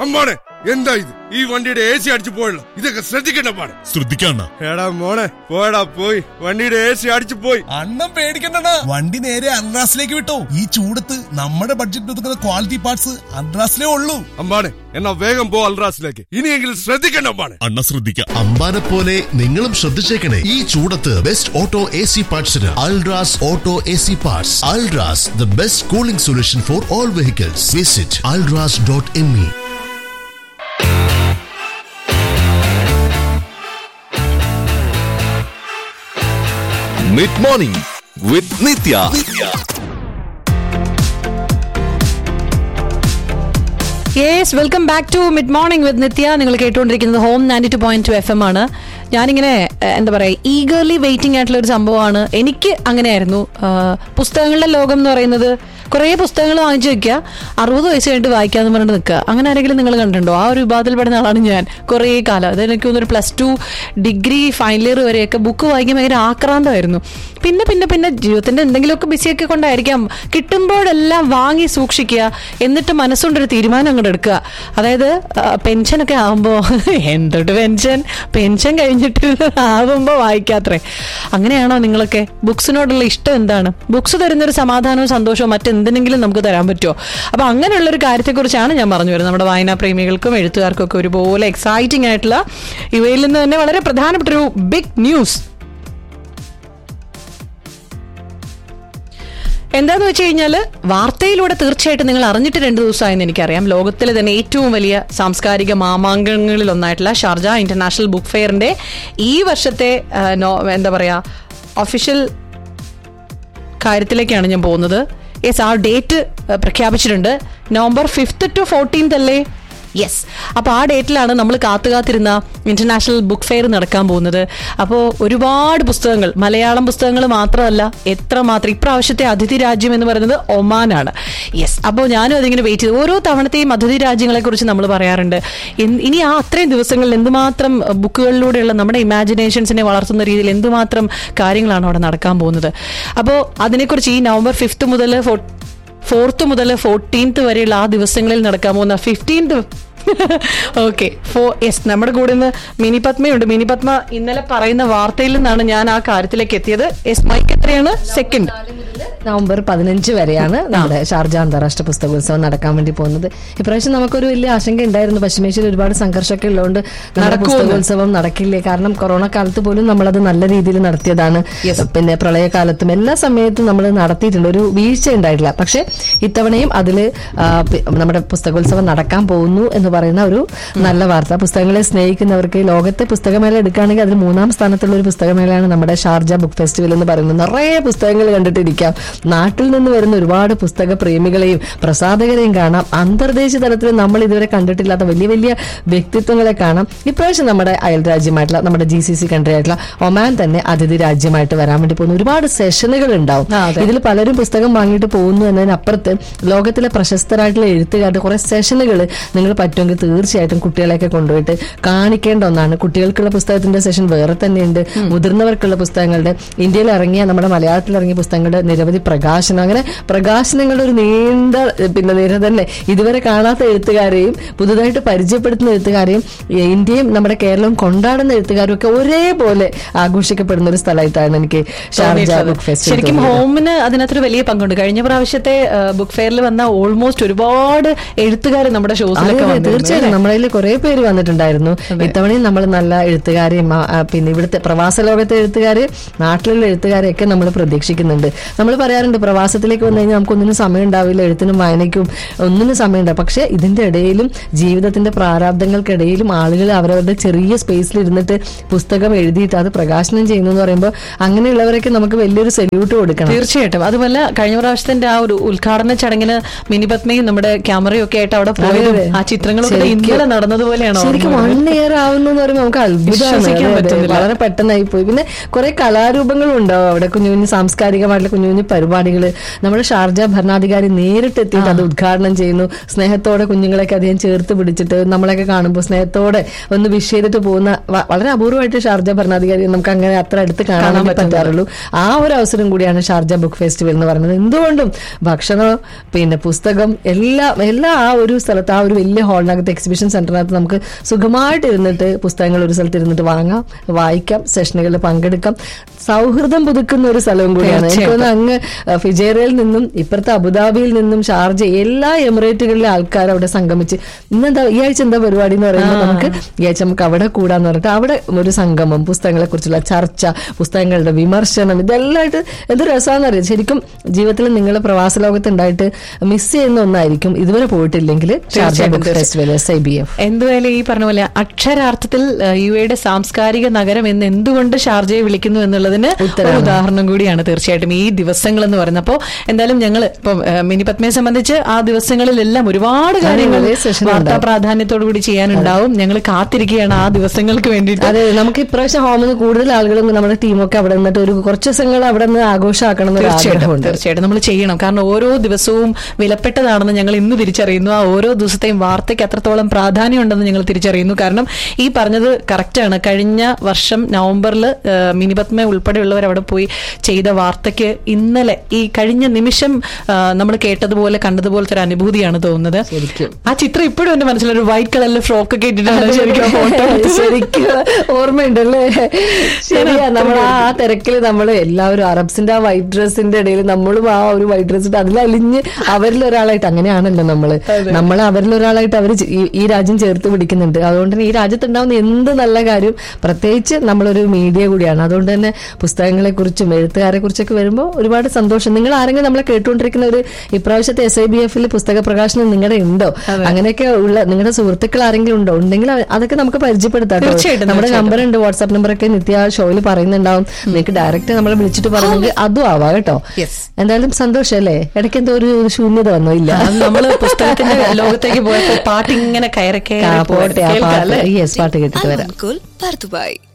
അമ്മാണെ എന്താ ഇത് ഈ വണ്ടിയുടെ എ സി അടിച്ചു പോയല്ലോ ഇതൊക്കെ ശ്രദ്ധിക്കണ്ട പാടെ ശ്രദ്ധിക്കണ്ട എടാ മോനെ പോയടാ പോയി വണ്ടിയുടെ എ സി അടിച്ചു പോയി അണ്ണം പേടിക്കണ്ട വണ്ടി നേരെ അൺറാസിലേക്ക് വിട്ടോ ഈ ചൂടത്ത് നമ്മുടെ ബഡ്ജറ്റ് ഒതുക്കുന്ന ക്വാളിറ്റി പാർട്സ് അൺറാസിലേ ഉള്ളൂ അമ്മാണെ എന്നാ വേഗം പോ അൽറാസിലേക്ക് ഇനിയെങ്കിലും ശ്രദ്ധിക്കണ്ട അമ്മാണെ അണ്ണ ശ്രദ്ധിക്കാം അമ്പാനെ പോലെ നിങ്ങളും ശ്രദ്ധിച്ചേക്കണേ ഈ ചൂടത്ത് ബെസ്റ്റ് ഓട്ടോ എ സി പാർട്സിന് Ultras auto A C parts Ultras the best cooling solution for all vehicles visit Ultras dot M E mid morning with Nithya yes welcome back to mid morning with Nithya നിങ്ങൾ കേട്ടുകൊണ്ടിരിക്കുന്നത് home ninety two point two F M ആണ് ഞാനിങ്ങനെ ഏഹ്, എന്താ പറയുക eagerly waiting ആയിട്ടുള്ള ഒരു സംഭവമാണ് എനിക്ക് അങ്ങനെയായിരുന്നു ആഹ്, പുസ്തകങ്ങളുടെ ലോകം എന്ന് പറയുന്നത് കുറേ പുസ്തകങ്ങൾ വാങ്ങിച്ചു വെക്കുക അറുപത് വയസ്സ് കഴിഞ്ഞിട്ട് വായിക്കാന്ന് പറഞ്ഞിട്ട് നിൽക്കുക അങ്ങനെ ആരെങ്കിലും നിങ്ങൾ കണ്ടിട്ടുണ്ടോ ആ ഒരു വിഭാഗത്തിൽപ്പെടുന്ന ആളാണ് ഞാൻ കുറേ കാലം അതായത് എനിക്ക് തോന്നുന്നു plus two degree final year വരെയൊക്കെ ബുക്ക് വായിക്കാൻ ഭയങ്കര ആക്രാന്തമായിരുന്നു പിന്നെ പിന്നെ പിന്നെ ജീവിതത്തിന്റെ എന്തെങ്കിലുമൊക്കെ ബിസിയൊക്കെ കൊണ്ടായിരിക്കാം കിട്ടുമ്പോഴെല്ലാം വാങ്ങി സൂക്ഷിക്കുക എന്നിട്ട് മനസ്സുകൊണ്ടൊരു തീരുമാനം അങ്ങോട്ട് എടുക്കുക അതായത് ആ, പെൻഷനൊക്കെ ആവുമ്പോൾ എന്തൊട്ട് പെൻഷൻ പെൻഷൻ കഴിഞ്ഞിട്ട് ആവുമ്പോൾ വായിക്കാത്രേ അങ്ങനെയാണോ നിങ്ങളൊക്കെ ബുക്സിനോടുള്ള ഇഷ്ടം എന്താണ് ബുക്സ് തരുന്നൊരു സമാധാനവും സന്തോഷവും മറ്റെന്തിനെങ്കിലും നമുക്ക് തരാൻ പറ്റുമോ അപ്പൊ അങ്ങനെയുള്ള ഒരു കാര്യത്തെക്കുറിച്ചാണ് ഞാൻ പറഞ്ഞു വരുന്നത് നമ്മുടെ വായനാ പ്രേമികൾക്കും എഴുത്തുകാർക്കും ഒക്കെ ഒരുപോലെ എക്സൈറ്റിംഗ് ആയിട്ടുള്ള ഇവയിൽ നിന്ന് തന്നെ വളരെ പ്രധാനപ്പെട്ട ഒരു ബിഗ് ന്യൂസ് എന്താന്ന് വെച്ച് കഴിഞ്ഞാൽ വാർത്തയിലൂടെ തീർച്ചയായിട്ടും നിങ്ങൾ അറിഞ്ഞിട്ട് രണ്ട് ദിവസമായെന്ന് എനിക്കറിയാം ലോകത്തിലെ തന്നെ ഏറ്റവും വലിയ സാംസ്കാരിക മാമാങ്കങ്ങളിൽ ഒന്നായിട്ടുള്ള ഷാർജ ഇന്റർനാഷണൽ ബുക്ക് ഫെയറിന്റെ ഈ വർഷത്തെ ആ, നോ- എന്താ പറയാ ഒഫീഷ്യൽ കാര്യത്തിലേക്കാണ് ഞാൻ പോകുന്നത് യെസ് ആ ഡേറ്റ് പ്രഖ്യാപിച്ചിട്ടുണ്ട് നവംബർ ഫിഫ്ത്ത് ടു ഫോർട്ടീൻത്ത് അല്ലേ യെസ് അപ്പോൾ ആ ഡേറ്റിലാണ് നമ്മൾ കാത്തു കാത്തിരുന്ന ഇന്റർനാഷണൽ ബുക്ക് ഫെയർ നടക്കാൻ പോകുന്നത് അപ്പോൾ ഒരുപാട് പുസ്തകങ്ങൾ മലയാളം പുസ്തകങ്ങൾ മാത്രമല്ല എത്രമാത്രം ഇപ്രാവശ്യത്തെ അതിഥി രാജ്യം എന്ന് പറയുന്നത് ഒമാനാണ് യെസ് അപ്പോൾ ഞാനും അതിങ്ങനെ വെയിറ്റ് ചെയ്തു ഓരോ തവണത്തെയും അതിഥി രാജ്യങ്ങളെ കുറിച്ച് നമ്മൾ പറയാറുണ്ട് ഇൻ- ഇനി ആ അത്രയും ദിവസങ്ങളിൽ എന്തുമാത്രം ബുക്കുകളിലൂടെയുള്ള നമ്മുടെ ഇമാജിനേഷൻസിനെ വളർത്തുന്ന രീതിയിൽ എന്തുമാത്രം കാര്യങ്ങളാണ് അവിടെ നടക്കാൻ പോകുന്നത് അപ്പോൾ അതിനെക്കുറിച്ച് ഈ നവംബർ ഫിഫ്ത്ത് മുതൽ ഫോർത്ത് മുതൽ ഫോർട്ടീൻത്ത് വരെയുള്ള ആ ദിവസങ്ങളിൽ നടക്കാൻ പോകുന്ന ഫിഫ്റ്റീൻത്ത് ഓക്കെ ഫോ യെസ് നമ്മുടെ കൂടെ ഇന്ന് മിനി പത്മയുണ്ട് മിനി പത്മ ഇന്നലെ പറയുന്ന വാർത്തയിൽ നിന്നാണ് ഞാൻ ആ കാര്യത്തിലേക്ക് എത്തിയത് യെസ് മൈക്ക് എത്രയാണ് സെക്കൻഡ് നവംബർ പതിനഞ്ച് വരെയാണ് നമ്മുടെ ഷാർജ അന്താരാഷ്ട്ര പുസ്തകോത്സവം നടക്കാൻ വേണ്ടി പോകുന്നത് ഇപ്രാവശ്യം നമുക്കൊരു വലിയ ആശങ്ക ഉണ്ടായിരുന്നു പശ്ചിമേഷ്യയിൽ ഒരുപാട് സംഘർഷമൊക്കെ ഉള്ളതുകൊണ്ട് നമ്മുടെ നടക്കുമോ എന്ന്? പുസ്തകോത്സവം നടക്കില്ലേ കാരണം കൊറോണ കാലത്ത് പോലും നമ്മളത് നല്ല രീതിയിൽ നടത്തിയതാണ് പിന്നെ പ്രളയകാലത്തും എല്ലാ സമയത്തും നമ്മൾ നടത്തിയിട്ടുണ്ട് ഒരു വീഴ്ച ഉണ്ടായിട്ടില്ല പക്ഷെ ഇത്തവണയും അതിൽ നമ്മുടെ പുസ്തകോത്സവം നടക്കാൻ പോകുന്നു എന്ന് പറയുന്ന ഒരു നല്ല വാർത്ത പുസ്തകങ്ങളെ സ്നേഹിക്കുന്നവർക്ക് ലോകത്തെ പുസ്തകമേള എടുക്കുകയാണെങ്കിൽ അതിൽ മൂന്നാം സ്ഥാനത്തുള്ള ഒരു പുസ്തകമേളയാണ് നമ്മുടെ ഷാർജ ബുക്ക് ഫെസ്റ്റിവൽ എന്ന് പറയുന്നത് നിറയെ പുസ്തകങ്ങൾ കണ്ടിട്ടിരിക്കാം നാട്ടിൽ നിന്ന് വരുന്ന ഒരുപാട് പുസ്തക പ്രേമികളെയും പ്രസാധകരെയും കാണാം അന്തർദേശീയ തലത്തിൽ നമ്മൾ ഇതുവരെ കണ്ടിട്ടില്ലാത്ത വലിയ വലിയ വ്യക്തിത്വങ്ങളെ കാണാം ഇപ്രാവശ്യം നമ്മുടെ അയൽ രാജ്യമായിട്ടുള്ള നമ്മുടെ ജി സി സി കൺട്രി ആയിട്ടുള്ള ഒമാൻ തന്നെ അതിഥി രാജ്യമായിട്ട് വരാൻ വേണ്ടി പോകുന്നു ഒരുപാട് സെഷനുകൾ ഉണ്ടാവും ആ, അതെ. ഇതിൽ പലരും പുസ്തകം വാങ്ങിയിട്ട് പോകുന്നു എന്നതിനപ്പുറത്ത് ലോകത്തിലെ പ്രശസ്തരായിട്ടുള്ള എഴുത്തുകാരുടെ കുറെ സെഷനുകൾ നിങ്ങൾ പറ്റുമെങ്കിൽ തീർച്ചയായിട്ടും കുട്ടികളെയൊക്കെ കൊണ്ടുപോയിട്ട് കാണിക്കേണ്ട ഒന്നാണ് കുട്ടികൾക്കുള്ള പുസ്തകത്തിന്റെ സെഷൻ വേറെ തന്നെയുണ്ട് മുതിർന്നവർക്കുള്ള പുസ്തകങ്ങളുടെ ഇന്ത്യയിൽ ഇറങ്ങിയ നമ്മുടെ മലയാളത്തിൽ ഇറങ്ങിയ പുസ്തകങ്ങളുടെ നിരവധി പ്രകാശനം അങ്ങനെ പ്രകാശനങ്ങളുടെ ഒരു നീണ്ട ഏഹ്, പിന്നെ നിര തന്നെ ഇതുവരെ കാണാത്ത എഴുത്തുകാരെയും പുതുതായിട്ട് പരിചയപ്പെടുത്തുന്ന എഴുത്തുകാരെയും ഏഹ്, ഇന്ത്യയും നമ്മുടെ കേരളവും കൊണ്ടാടുന്ന എഴുത്തുകാരും ഒക്കെ ഒരേപോലെ ആഘോഷിക്കപ്പെടുന്ന ഒരു സ്ഥലമായിട്ടാണ് എനിക്ക് ഷാർജ ബുക്ക് ഫെസ്റ്റിവൽ ശരിക്കും ഹോമിന് അതിനകത്തൊരു വലിയ പങ്കുണ്ട് കഴിഞ്ഞ പ്രാവശ്യത്തെ ബുക്ക് ഫെയറിൽ വന്ന ഓൾമോസ്റ്റ് ഒരുപാട് എഴുത്തുകാർ നമ്മുടെ ഷോസിലൊക്കെ അതെ, അതെ, വന്നിരുന്നു, തീർച്ചയായും അല്ലേ? നമ്മളതിൽ കുറെ പേര് വന്നിട്ടുണ്ടായിരുന്നു ഇത്തവണയും നമ്മൾ നല്ല എഴുത്തുകാരെയും ആ, ആ, പിന്നെ ഇവിടുത്തെ പ്രവാസ ലോകത്തെ എഴുത്തുകാര് നാട്ടിലുള്ള എഴുത്തുകാരെയൊക്കെ നമ്മൾ പ്രതീക്ഷിക്കുന്നുണ്ട് നമ്മൾ പറയാറുണ്ട് പ്രവാസത്തിലേക്ക് വന്നു കഴിഞ്ഞാൽ നമുക്കൊന്നിനും സമയം ഉണ്ടാവില്ല എഴുത്തിനും വായനയ്ക്കും ഒന്നിനും സമയം ഉണ്ടാവും പക്ഷെ ഇതിന്റെ ഇടയിലും ജീവിതത്തിന്റെ പ്രാരാബ്ദങ്ങൾക്കിടയിലും ആളുകൾ അവരവരുടെ ചെറിയ സ്പേസിൽ ഇരുന്നിട്ട് പുസ്തകം എഴുതിയിട്ട് അത് പ്രകാശനം ചെയ്യുന്നു എന്ന് പറയുമ്പോൾ അങ്ങനെയുള്ളവരൊക്കെ നമുക്ക് വലിയൊരു സല്യൂട്ട് കൊടുക്കണം തീർച്ചയായിട്ടും അതുമല്ല കഴിഞ്ഞ പ്രാവശ്യത്തിന്റെ ആ ഒരു ഉദ്ഘാടന ചടങ്ങിന് മിനിപത്മയും നമ്മുടെ ക്യാമറയും ഒക്കെ ആയിട്ട് അവിടെ പോയതും അതെ. ആ ചിത്രങ്ങളൊക്കെ ശരിക്കും- ഇന്നലെ നടന്നതുപോലെയാണ് ശരിക്കും ഓർമ്മ വൺ വരുന്നത്. ഇയർ ആവുന്നു എന്ന് പറയുമ്പോൾ നമുക്ക് അത്ഭുതമാണ് വിശ്വസിക്കാൻ അതെ, അതെ. പറ്റുന്നില്ല. വളരെ പെട്ടെന്നായി പോയി പിന്നെ കുറെ കലാരൂപങ്ങളും ഉണ്ടാവും അവിടെ കുഞ്ഞു കുഞ്ഞു സാംസ്കാരികമായിട്ടുള്ള കുഞ്ഞു കുഞ്ഞു പരിപാടികൾ നമ്മുടെ ഷാർജ ഭരണാധികാരി നേരിട്ട് എത്തിയിട്ട് അത് ഉദ്ഘാടനം ചെയ്യുന്നു സ്നേഹത്തോടെ കുഞ്ഞുങ്ങളെയൊക്കെ അദ്ദേഹം ചേർത്ത് പിടിച്ചിട്ട് നമ്മളെയൊക്കെ കാണുമ്പോൾ സ്നേഹത്തോടെ ഒന്ന് വിഷ് ചെയ്തിട്ട് പോകുന്ന വ- വളരെ അപൂർവമായിട്ട് ഷാർജ ഭരണാധികാരി നമുക്ക് അങ്ങനെ അത്ര അടുത്ത് കാണാൻ കാണാൻ വേണ്ടി പറ്റാറുള്ളൂ ആ ഒരു അവസരം കൂടിയാണ് ഷാർജ ബുക്ക് ഫെസ്റ്റിവൽ എന്ന് പറയുന്നത് എന്തുകൊണ്ടും ഭക്ഷണം പിന്നെ പുസ്തകം എല്ലാം എല്ലാം ആ ഒരു സ്ഥലത്ത് ആ ഒരു വലിയ ഹാളിനകത്ത് അതിനകത്ത് എക്സിബിഷൻ സെന്ററിനകത്ത് നമുക്ക് സുഖമായിട്ട് ഇരുന്നിട്ട് പുസ്തകങ്ങൾ ഒരു സ്ഥലത്ത് ഇരുന്നിട്ട് വാങ്ങാം വായിക്കാം സെഷനുകളിൽ പങ്കെടുക്കാം സൗഹൃദം പുതുക്കുന്ന ഒരു സ്ഥലവും കൂടിയാണ് എനിക്ക് തോന്നുന്നു അങ്ങ് ഫിജേറയിൽ നിന്നും ഇപ്പുറത്തെ അബുദാബിയിൽ നിന്നും ഷാർജ എല്ലാ എമിറേറ്റുകളിലെ ആൾക്കാർ അവിടെ സംഗമിച്ച് ഇന്നെന്താ ഈ ആഴ്ച എന്താ പരിപാടി എന്ന് പറയുമ്പോൾ നമുക്ക് ഈ ആഴ്ച നമുക്ക് അവിടെ കൂടാന്ന് പറഞ്ഞിട്ട് അവിടെ ഒരു സംഗമം പുസ്തകങ്ങളെ കുറിച്ചുള്ള ചർച്ച പുസ്തകങ്ങളുടെ വിമർശനം ഇതെല്ലാമായിട്ട് എന്ത് രസമാണെന്ന് അറിയാം ശരിക്കും ജീവിതത്തിൽ നിങ്ങൾ പ്രവാസ ലോകത്ത് ഉണ്ടായിട്ട് മിസ് ചെയ്യുന്ന ഒന്നായിരിക്കും ഇതുവരെ പോയിട്ടില്ലെങ്കിൽ ഷാർജ തീർച്ചയായിട്ടും, book festival S I B F എന്തുവായാലും ഈ പറഞ്ഞ പോലെ അക്ഷരാർത്ഥത്തിൽ ഏഹ്, യു എയുടെ സാംസ്കാരിക നഗരം എന്ന് എന്തുകൊണ്ട് ഷാർജയെ വിളിക്കുന്നു എന്നുള്ളതിന് ഒരു ഉത്തരമാണ്. ഉദാഹരണം കൂടിയാണ് തീർച്ചയായിട്ടും ഈ ദിവസങ്ങൾ എന്ന് പറയുന്നത് അപ്പോൾ എന്തായാലും ഞങ്ങൾ ഇപ്പം ഏഹ്, മിനി പത്മയെ സംബന്ധിച്ച് ആ ദിവസങ്ങളിലെല്ലാം ഒരുപാട് കാര്യങ്ങൾ വലിയ session വാർത്താ ഉണ്ടാവും. പ്രാധാന്യത്തോടു കൂടി ചെയ്യാനുണ്ടാവും ഞങ്ങൾ കാത്തിരിക്കുകയാണ് ആ ദിവസങ്ങൾക്ക് വേണ്ടിയിട്ട് അതെ നമുക്ക് ഇപ്രാവശ്യം ഹോമിൽ നിന്ന് കൂടുതൽ ആളുകളും നമ്മുടെ ടീമൊക്കെ അവിടെ നിന്നിട്ട് ഒരു കുറച്ച് ദിവസങ്ങൾ അവിടെ നിന്ന് ആഘോഷമാക്കണം എന്നൊരു തീർച്ചയായിട്ടും ആഗ്രഹമുണ്ട് തീർച്ചയായിട്ടും നമ്മൾ ചെയ്യണം കാരണം ഓരോ ദിവസവും വിലപ്പെട്ടതാണെന്ന് ഞങ്ങൾ ഇന്ന് തിരിച്ചറിയുന്നു ആ ഓരോ ദിവസത്തെയും വാർത്തയ്ക്ക് അത്രത്തോളം പ്രാധാന്യം ഉണ്ടെന്ന് ഞങ്ങൾ തിരിച്ചറിയുന്നു കാരണം ഈ പറഞ്ഞത് കറക്റ്റാണ് കഴിഞ്ഞ വർഷം നവംബറിൽ മിനിപത്മ ഉൾപ്പെടെയുള്ളവർ അവിടെ പോയി ചെയ്ത വാർത്തയ്ക്ക് ഇന്നലെ ഈ കഴിഞ്ഞ നിമിഷം നമ്മൾ കേട്ടതുപോലെ കണ്ടതുപോലത്തെ ഒരു അനുഭൂതിയാണ് തോന്നുന്നത് ആ ചിത്രം ഇപ്പോഴും എന്റെ മനസ്സിലൊരു വൈറ്റ് കളറിൽ ഫ്രോക്ക് ഒക്കെ ഇട്ടിട്ടാണ് ശരിക്കും ഫോട്ടോ ശരിക്കും ഓർമ്മയുണ്ടല്ലേ ശരിയാ നമ്മൾ ആ തിരക്കില് നമ്മൾ എല്ലാവരും അറബ്സിന്റെ ആ വൈറ്റ് ഡ്രസ്സിന്റെ ഇടയിൽ നമ്മളും ആ ഒരു വൈറ്റ് ഡ്രസ് ഇട്ട് അതിലലിഞ്ഞ് അവരിൽ ഒരാളായിട്ട് അങ്ങനെയാണല്ലോ നമ്മള് നമ്മൾ അവരിൽ ഒരാളായിട്ട് അവർ ഈ രാജ്യം ചേർത്ത് പിടിക്കുന്നുണ്ട് അതുകൊണ്ട് തന്നെ ഈ രാജ്യത്ത് ഉണ്ടാവുന്ന എന്ത് നല്ല കാര്യം പ്രത്യേകിച്ച് നമ്മളൊരു മീഡിയ കൂടിയാണ് അതുകൊണ്ട് തന്നെ പുസ്തകങ്ങളെ കുറിച്ചും എഴുത്തുകാരെ കുറിച്ചൊക്കെ വരുമ്പോൾ ഒരുപാട് സന്തോഷം നിങ്ങൾ ആരെങ്കിലും നമ്മളെ കേട്ടുകൊണ്ടിരിക്കുന്ന ഒരു ഇപ്രാവശ്യത്തെ എസ് ഐ ബി എഫിൽ പുസ്തക പ്രകാശനം നിങ്ങളുടെ ഉണ്ടോ അങ്ങനെയൊക്കെ ഉള്ള നിങ്ങളുടെ സുഹൃത്തുക്കൾ ആരെങ്കിലും ഉണ്ടോ ഉണ്ടെങ്കിൽ അവ- അതൊക്കെ നമുക്ക് പരിചയപ്പെടുത്താം കേട്ടോ. തീർച്ചയായിട്ടും, നമ്മുടെ നമ്പർ ഉണ്ട് വാട്സാപ്പ് നമ്പർ ഒക്കെ നിത്യ ഷോയിൽ പറയുന്നുണ്ടാവും നിങ്ങൾക്ക് ഡയറക്റ്റ് നമ്മളെ വിളിച്ചിട്ട് പറയുന്നെങ്കിൽ അതും ആവാം കേട്ടോ Yes. എന്തായാലും സന്തോഷം അല്ലേ ഇടയ്ക്ക് എന്തോ ഒരു ശൂന്യത വന്നോ ഇല്ല അത് നമ്മള് പുസ്തകത്തിന്റെ ലോകത്തേക്ക് പോയപ്പോ പാട്ട് ഇങ്ങനെ കയറി ആ, കയറി പോട്ടെ ആ കേൾക്കാം പാട്ട് അല്ലേ യെസ് പാട്ട് കേട്ടിട്ട് വരാം Almancul, Pardubai.